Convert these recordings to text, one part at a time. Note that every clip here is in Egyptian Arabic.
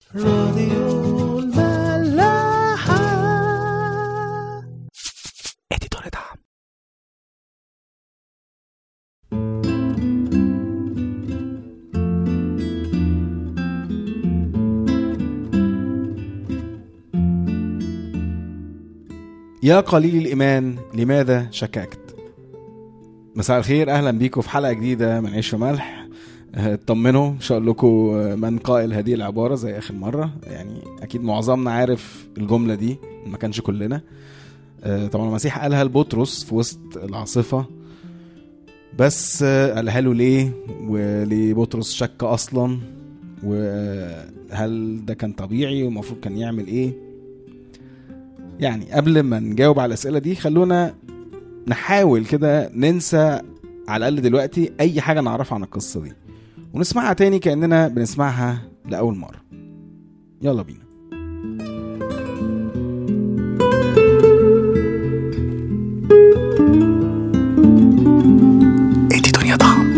راديو الملاحة اديتور دعم يا قليل الإيمان لماذا شككت؟ مساء الخير أهلا بيكم في حلقة جديدة من عيش وملح آه، اطمنوا مش هقول لكم آه، من قائل هذه العبارة زي آخر مرة يعني أكيد معظمنا عارف الجملة دي ما كانش كلنا آه، طبعا المسيح قالها لبطرس في وسط العاصفة بس آه، قالها له ليه وليه بطرس شك أصلا وهل ده كان طبيعي والمفروض كان يعمل ايه يعني قبل ما نجاوب على الاسئله دي خلونا نحاول كده ننسى على الاقل دلوقتي اي حاجه نعرفها عن القصه دي ونسمعها تاني كاننا بنسمعها لاول مره يلا بينا اديتور يا دعم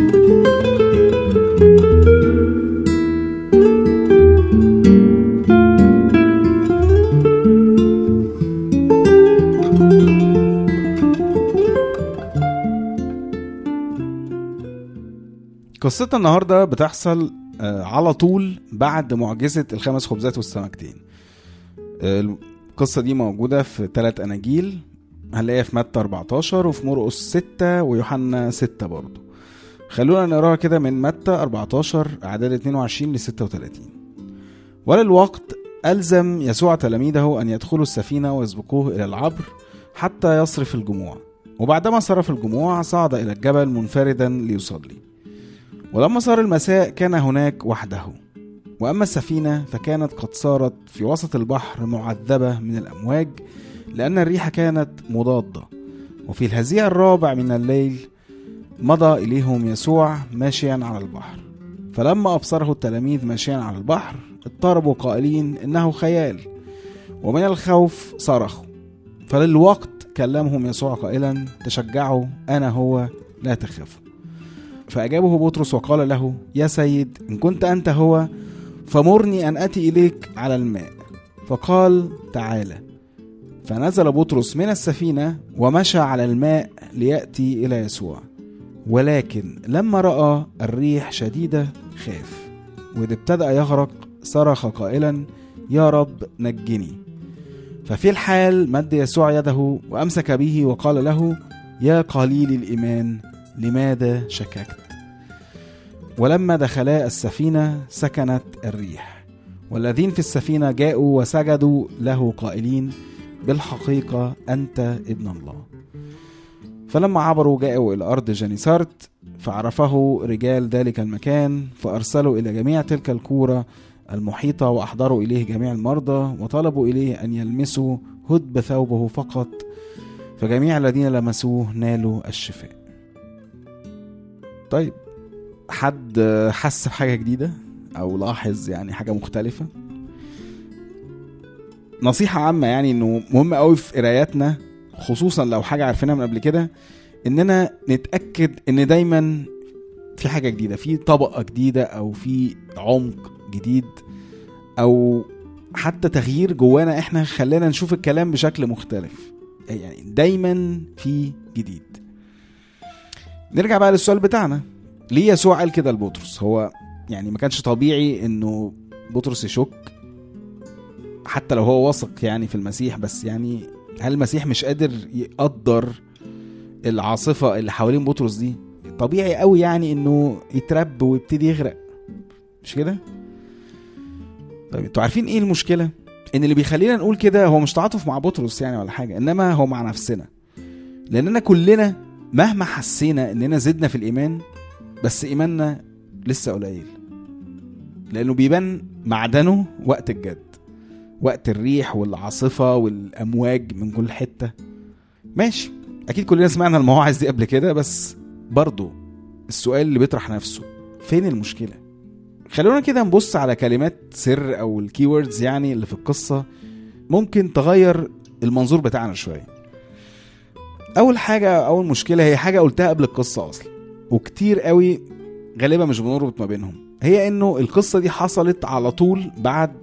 قصتنا النهارده بتحصل آه، على طول بعد معجزه الخمس خبزات والسمكتين آه، القصه دي موجوده في ثلاث اناجيل هنلاقيها في متى 14 وفي مرقس 6 ويوحنا 6 برضه خلونا نقراها كده من متى 14 اعداد 22 ل 36 وللوقت ألزم يسوع تلاميذه أن يدخلوا السفينة ويسبقوه إلى العبر حتى يصرف الجموع وبعدما صرف الجموع صعد إلى الجبل منفردا ليصلي ولما صار المساء كان هناك وحده واما السفينه فكانت قد صارت في وسط البحر معذبه من الامواج لان الريح كانت مضاده وفي الهزيع الرابع من الليل مضى اليهم يسوع ماشيا على البحر فلما ابصره التلاميذ ماشيا على البحر اضطربوا قائلين انه خيال ومن الخوف صرخوا فللوقت كلمهم يسوع قائلا تشجعوا انا هو لا تخافوا فأجابه بطرس وقال له يا سيد إن كنت أنت هو فمرني أن أتي إليك على الماء فقال تعالى فنزل بطرس من السفينة ومشى على الماء ليأتي إلى يسوع ولكن لما رأى الريح شديدة خاف وإذ ابتدأ يغرق صرخ قائلا يا رب نجني ففي الحال مد يسوع يده وأمسك به وقال له يا قليل الإيمان لماذا شككت ولما دخلا السفينه سكنت الريح والذين في السفينه جاءوا وسجدوا له قائلين بالحقيقه انت ابن الله فلما عبروا جاءوا الى ارض جنيسارت فعرفه رجال ذلك المكان فارسلوا الى جميع تلك الكوره المحيطه واحضروا اليه جميع المرضى وطلبوا اليه ان يلمسوا هدب ثوبه فقط فجميع الذين لمسوه نالوا الشفاء طيب حد حس بحاجة جديدة أو لاحظ يعني حاجة مختلفة نصيحة عامة يعني إنه مهم قوي في قراياتنا خصوصا لو حاجة عارفينها من قبل كده إننا نتأكد إن دايما في حاجة جديدة في طبقة جديدة أو في عمق جديد أو حتى تغيير جوانا إحنا خلانا نشوف الكلام بشكل مختلف يعني دايما في جديد نرجع بقى للسؤال بتاعنا ليه يسوع قال كده لبطرس هو يعني ما كانش طبيعي انه بطرس يشك حتى لو هو واثق يعني في المسيح بس يعني هل المسيح مش قادر يقدر العاصفة اللي حوالين بطرس دي طبيعي قوي يعني انه يترب ويبتدي يغرق مش كده طيب انتوا عارفين ايه المشكلة ان اللي بيخلينا نقول كده هو مش تعاطف مع بطرس يعني ولا حاجة انما هو مع نفسنا لاننا كلنا مهما حسينا اننا زدنا في الايمان بس ايماننا لسه قليل لانه بيبان معدنه وقت الجد وقت الريح والعاصفه والامواج من كل حته ماشي اكيد كلنا سمعنا المواعظ دي قبل كده بس برضه السؤال اللي بيطرح نفسه فين المشكله خلونا كده نبص على كلمات سر او الكيوردز يعني اللي في القصه ممكن تغير المنظور بتاعنا شويه اول حاجه اول مشكله هي حاجه قلتها قبل القصه اصلا وكتير قوي غالبا مش بنربط ما بينهم هي انه القصه دي حصلت على طول بعد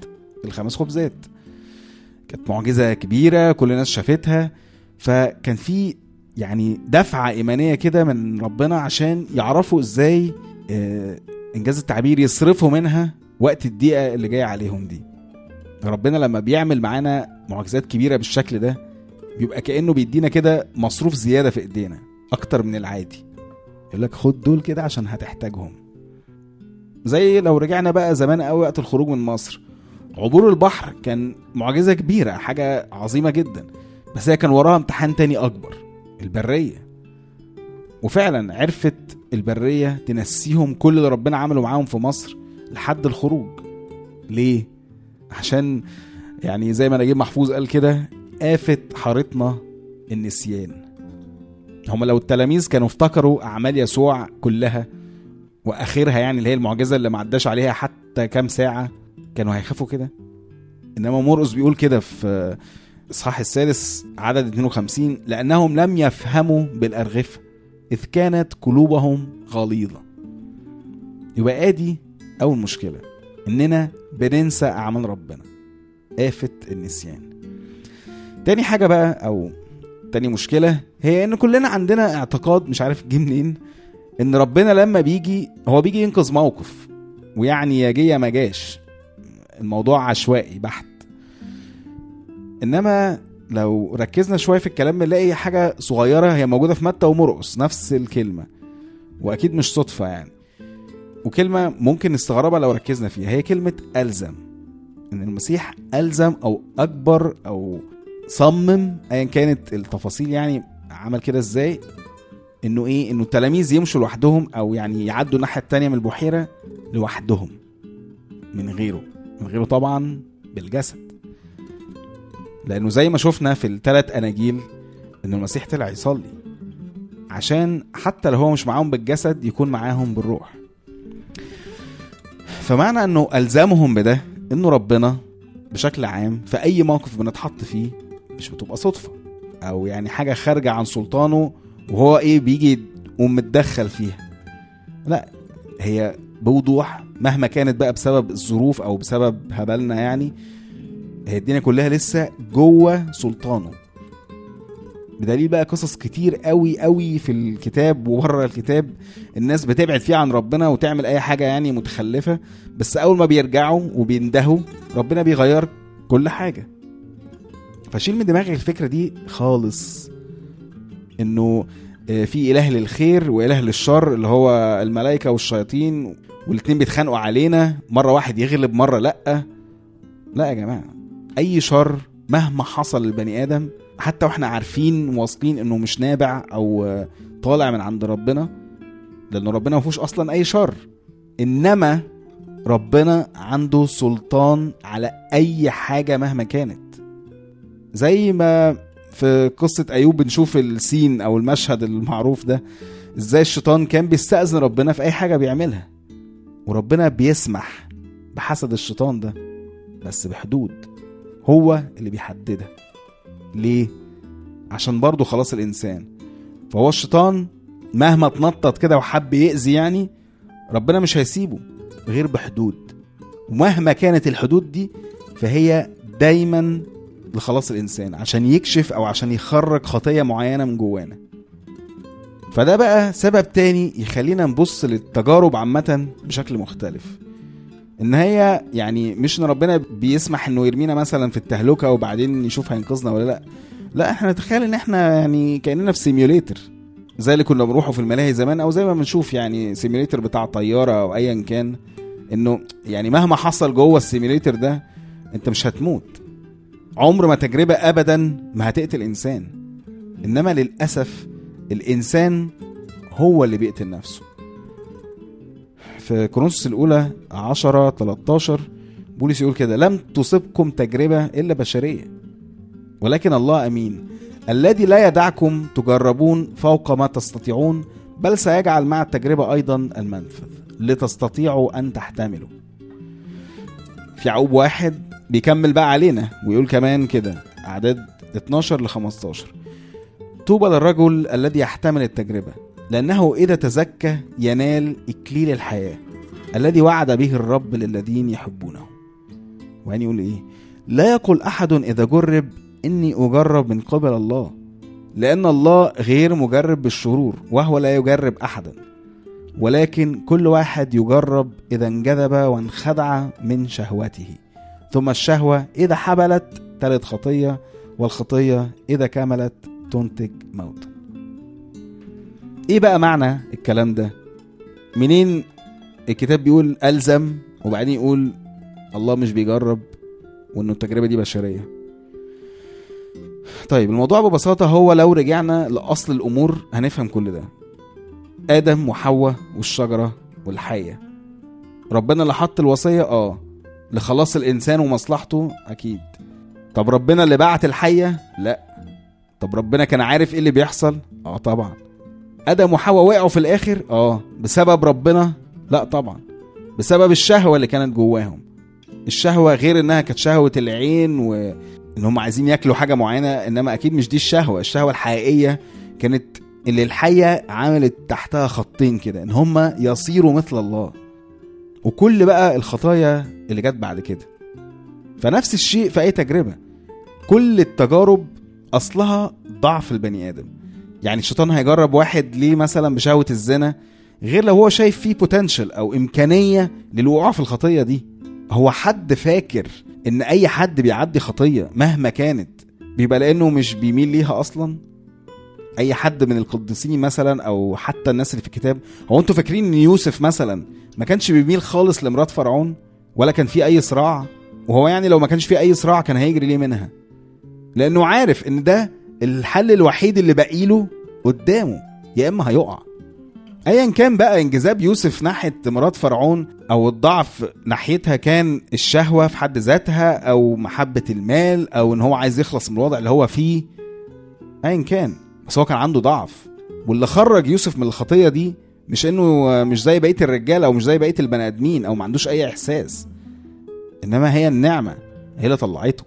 الخمس خبزات كانت معجزة كبيرة كل الناس شافتها فكان في يعني دفعة إيمانية كده من ربنا عشان يعرفوا إزاي آه، إنجاز التعبير يصرفوا منها وقت الدقيقة اللي جاية عليهم دي ربنا لما بيعمل معانا معجزات كبيرة بالشكل ده بيبقى كأنه بيدينا كده مصروف زيادة في إيدينا أكتر من العادي يقول لك خد دول كده عشان هتحتاجهم زي لو رجعنا بقى زمان قوي وقت الخروج من مصر عبور البحر كان معجزة كبيرة حاجة عظيمة جدا بس هي كان وراها امتحان تاني أكبر البرية وفعلا عرفت البرية تنسيهم كل اللي ربنا عمله معاهم في مصر لحد الخروج ليه؟ عشان يعني زي ما نجيب محفوظ قال كده آفة حارتنا النسيان هم لو التلاميذ كانوا افتكروا أعمال يسوع كلها وآخرها يعني اللي هي المعجزة اللي ما عداش عليها حتى كام ساعة كانوا هيخافوا كده إنما مرقس بيقول كده في إصحاح السادس عدد 52 لأنهم لم يفهموا بالأرغفة إذ كانت قلوبهم غليظة يبقى آدي أول مشكلة إننا بننسى أعمال ربنا آفة النسيان تاني حاجة بقى أو تاني مشكلة هي إن كلنا عندنا اعتقاد مش عارف جه منين إن ربنا لما بيجي هو بيجي ينقذ موقف ويعني يا جه يا ما جاش الموضوع عشوائي بحت انما لو ركزنا شويه في الكلام بنلاقي حاجه صغيره هي موجوده في متى ومرقس نفس الكلمه واكيد مش صدفه يعني وكلمه ممكن نستغربها لو ركزنا فيها هي كلمه الزم ان المسيح الزم او اجبر او صمم ايا كانت التفاصيل يعني عمل كده ازاي انه ايه انه التلاميذ يمشوا لوحدهم او يعني يعدوا الناحيه التانية من البحيره لوحدهم من غيره من غيره طبعا بالجسد لانه زي ما شفنا في الثلاث اناجيل ان المسيح طلع يصلي عشان حتى لو هو مش معاهم بالجسد يكون معاهم بالروح فمعنى انه الزمهم بده انه ربنا بشكل عام في اي موقف بنتحط فيه مش بتبقى صدفه او يعني حاجه خارجه عن سلطانه وهو ايه بيجي يقوم متدخل فيها لا هي بوضوح مهما كانت بقى بسبب الظروف او بسبب هبلنا يعني هي الدنيا كلها لسه جوه سلطانه بدليل بقى قصص كتير قوي قوي في الكتاب وبره الكتاب الناس بتبعد فيها عن ربنا وتعمل اي حاجه يعني متخلفه بس اول ما بيرجعوا وبيندهوا ربنا بيغير كل حاجه فشيل من دماغك الفكره دي خالص انه آه، في اله للخير واله للشر اللي هو الملائكه والشياطين والاتنين بيتخانقوا علينا مره واحد يغلب مره لا لا يا جماعه اي شر مهما حصل للبني ادم حتى واحنا عارفين واثقين انه مش نابع او آه، طالع من عند ربنا لان ربنا ما فيهوش اصلا اي شر انما ربنا عنده سلطان على اي حاجه مهما كانت زي ما في قصة أيوب بنشوف السين أو المشهد المعروف ده إزاي الشيطان كان بيستأذن ربنا في أي حاجة بيعملها وربنا بيسمح بحسد الشيطان ده بس بحدود هو اللي بيحددها ليه؟ عشان برضه خلاص الإنسان فهو الشيطان مهما اتنطط كده وحب يأذي يعني ربنا مش هيسيبه غير بحدود ومهما كانت الحدود دي فهي دايما لخلاص الانسان عشان يكشف او عشان يخرج خطيه معينه من جوانا فده بقى سبب تاني يخلينا نبص للتجارب عامه بشكل مختلف ان هي يعني مش ان ربنا بيسمح انه يرمينا مثلا في التهلكه وبعدين يشوف هينقذنا ولا لا لا احنا نتخيل ان احنا يعني كاننا في سيميوليتر زي اللي كنا بنروحه في الملاهي زمان او زي ما بنشوف يعني سيميوليتر بتاع طياره او ايا كان انه يعني مهما حصل جوه السيميوليتر ده انت مش هتموت عمر ما تجربة أبدا ما هتقتل إنسان إنما للأسف الإنسان هو اللي بيقتل نفسه في كورنثوس الأولى 10 13 بولس يقول كده لم تصبكم تجربة إلا بشرية ولكن الله أمين الذي لا يدعكم تجربون فوق ما تستطيعون بل سيجعل مع التجربة أيضا المنفذ لتستطيعوا أن تحتملوا في يعقوب واحد بيكمل بقى علينا ويقول كمان كده أعداد 12 ل 15 طوبى للرجل الذي يحتمل التجربة لأنه إذا تزكى ينال إكليل الحياة الذي وعد به الرب للذين يحبونه وبعدين يقول ايه لا يقول احد اذا جرب اني اجرب من قبل الله لان الله غير مجرب بالشرور وهو لا يجرب احدا ولكن كل واحد يجرب اذا انجذب وانخدع من شهوته ثم الشهوه اذا حبلت تلد خطيه والخطيه اذا كملت تنتج موتا ايه بقى معنى الكلام ده منين الكتاب بيقول الزم وبعدين يقول الله مش بيجرب وانه التجربه دي بشريه طيب الموضوع ببساطه هو لو رجعنا لاصل الامور هنفهم كل ده ادم وحواء والشجره والحيه ربنا اللي حط الوصيه اه لخلاص الانسان ومصلحته اكيد طب ربنا اللي بعت الحيه لا طب ربنا كان عارف ايه اللي بيحصل اه طبعا ادم وحواء وقعوا في الاخر اه بسبب ربنا لا طبعا بسبب الشهوه اللي كانت جواهم الشهوه غير انها كانت شهوه العين وان هم عايزين ياكلوا حاجه معينه انما اكيد مش دي الشهوه الشهوه الحقيقيه كانت اللي الحيه عملت تحتها خطين كده ان هم يصيروا مثل الله وكل بقى الخطايا اللي جت بعد كده فنفس الشيء في اي تجربه كل التجارب اصلها ضعف البني ادم يعني الشيطان هيجرب واحد ليه مثلا بشهوه الزنا غير لو هو شايف فيه بوتنشال او امكانيه للوقوع في الخطيه دي هو حد فاكر ان اي حد بيعدي خطيه مهما كانت بيبقى لانه مش بيميل ليها اصلا اي حد من القديسين مثلا او حتى الناس اللي في الكتاب هو انتوا فاكرين ان يوسف مثلا ما كانش بيميل خالص لمرات فرعون ولا كان في اي صراع وهو يعني لو ما كانش في اي صراع كان هيجري ليه منها لانه عارف ان ده الحل الوحيد اللي باقي له قدامه يا اما هيقع ايا كان بقى انجذاب يوسف ناحيه مرات فرعون او الضعف ناحيتها كان الشهوه في حد ذاتها او محبه المال او ان هو عايز يخلص من الوضع اللي هو فيه ايا كان بس هو كان عنده ضعف واللي خرج يوسف من الخطيه دي مش انه مش زي بقيه الرجاله او مش زي بقيه البني ادمين او ما عندوش اي احساس انما هي النعمه هي اللي طلعته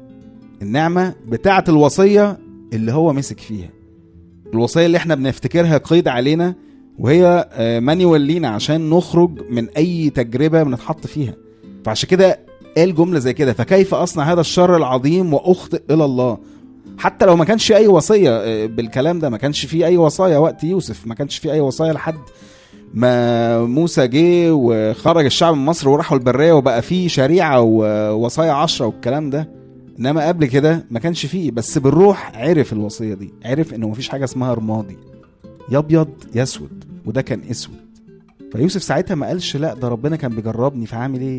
النعمه بتاعه الوصيه اللي هو مسك فيها الوصيه اللي احنا بنفتكرها قيد علينا وهي آه، مانيوال لينا عشان نخرج من اي تجربه بنتحط فيها فعشان كده قال جمله زي كده فكيف اصنع هذا الشر العظيم واخطئ الى الله حتى لو ما كانش في اي وصيه آه، بالكلام ده ما كانش في اي وصايا وقت يوسف ما كانش في اي وصايا لحد ما موسى جه وخرج الشعب من مصر وراحوا البريه وبقى فيه شريعه ووصايا عشرة والكلام ده انما قبل كده ما كانش فيه بس بالروح عرف الوصيه دي عرف انه مفيش حاجه اسمها رمادي يا ابيض يا اسود وده كان اسود فيوسف ساعتها ما قالش لا ده ربنا كان بيجربني فعامل ايه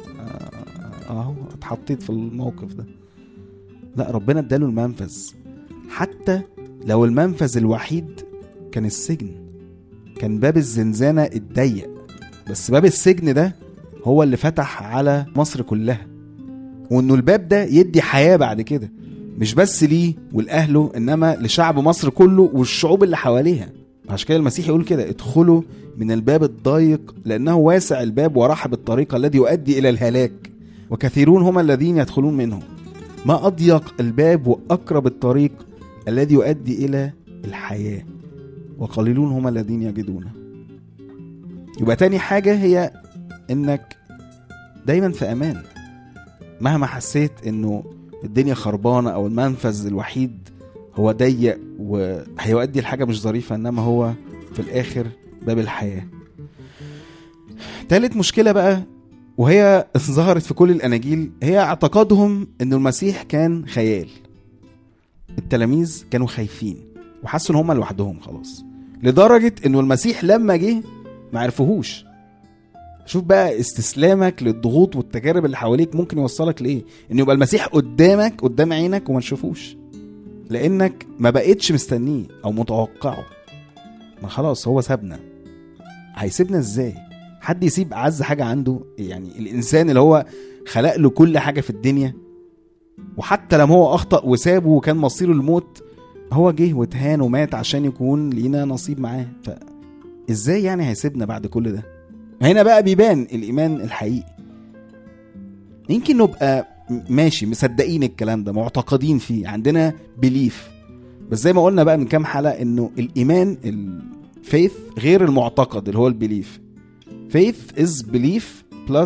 آه، اهو اتحطيت في الموقف ده لا ربنا اداله المنفذ حتى لو المنفذ الوحيد كان السجن كان باب الزنزانة الضيق بس باب السجن ده هو اللي فتح على مصر كلها وانه الباب ده يدي حياة بعد كده مش بس ليه ولأهله انما لشعب مصر كله والشعوب اللي حواليها عشان كده المسيح يقول كده ادخلوا من الباب الضيق لانه واسع الباب ورحب الطريق الذي يؤدي الى الهلاك وكثيرون هم الذين يدخلون منه ما اضيق الباب واقرب الطريق الذي يؤدي الى الحياه وقليلون هم الذين يجدونه يبقى تاني حاجه هي انك دايما في امان مهما حسيت انه الدنيا خربانه او المنفذ الوحيد هو ضيق وهيؤدي لحاجه مش ظريفه انما هو في الاخر باب الحياه تالت مشكله بقى وهي ظهرت في كل الاناجيل هي اعتقادهم ان المسيح كان خيال التلاميذ كانوا خايفين وحسوا ان هم لوحدهم خلاص لدرجه انه المسيح لما جه ما عرفوهوش شوف بقى استسلامك للضغوط والتجارب اللي حواليك ممكن يوصلك لايه ان يبقى المسيح قدامك قدام عينك وما تشوفوش لانك ما بقتش مستنيه او متوقعه ما خلاص هو سابنا هيسيبنا ازاي حد يسيب اعز حاجه عنده يعني الانسان اللي هو خلق له كل حاجه في الدنيا وحتى لما هو اخطا وسابه وكان مصيره الموت هو جه واتهان ومات عشان يكون لينا نصيب معاه فازاي يعني هيسيبنا بعد كل ده هنا بقى بيبان الايمان الحقيقي يمكن نبقى ماشي مصدقين الكلام ده معتقدين فيه عندنا بليف بس زي ما قلنا بقى من كام حلقه انه الايمان الفيث غير المعتقد اللي هو البليف faith is belief plus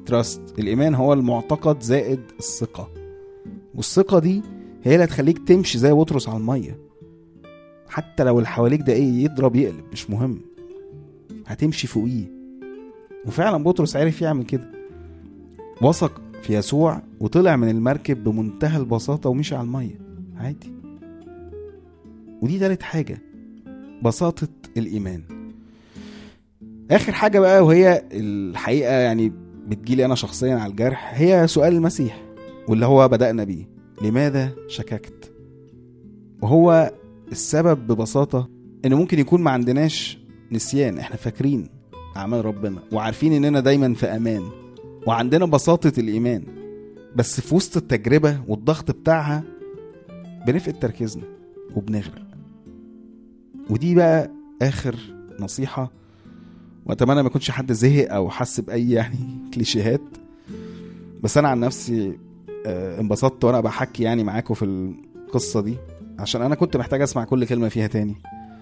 تراست الايمان هو المعتقد زائد الثقه والثقه دي هي اللي هتخليك تمشي زي بطرس على الميه حتى لو اللي حواليك ده ايه يضرب يقلب مش مهم هتمشي فوقيه وفعلا بطرس عرف يعمل كده وثق في يسوع وطلع من المركب بمنتهى البساطة ومشي على المية عادي ودي تالت حاجة بساطة الإيمان آخر حاجة بقى وهي الحقيقة يعني بتجيلي أنا شخصيا على الجرح هي سؤال المسيح واللي هو بدأنا بيه لماذا شككت وهو السبب ببساطة إن ممكن يكون ما عندناش نسيان إحنا فاكرين أعمال ربنا وعارفين إننا دايما في أمان وعندنا بساطة الإيمان بس في وسط التجربة والضغط بتاعها بنفقد تركيزنا وبنغرق ودي بقى آخر نصيحة وأتمنى ما يكونش حد زهق أو حس بأي يعني كليشيهات بس أنا عن نفسي آه، انبسطت وأنا بحكي يعني معاكم في القصة دي عشان أنا كنت محتاج أسمع كل كلمة فيها تاني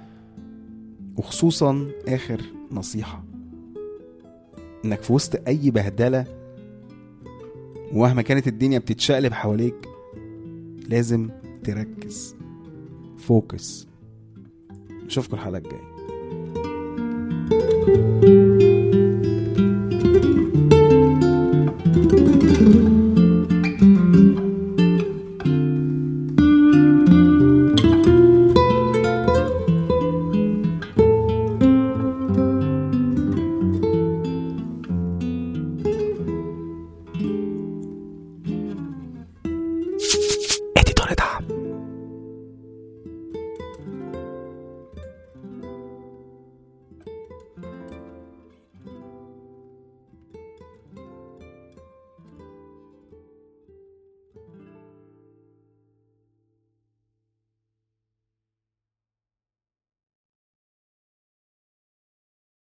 وخصوصا آخر نصيحة انك في وسط اي بهدله ومهما كانت الدنيا بتتشقلب حواليك لازم تركز فوكس اشوفكم الحلقه الجايه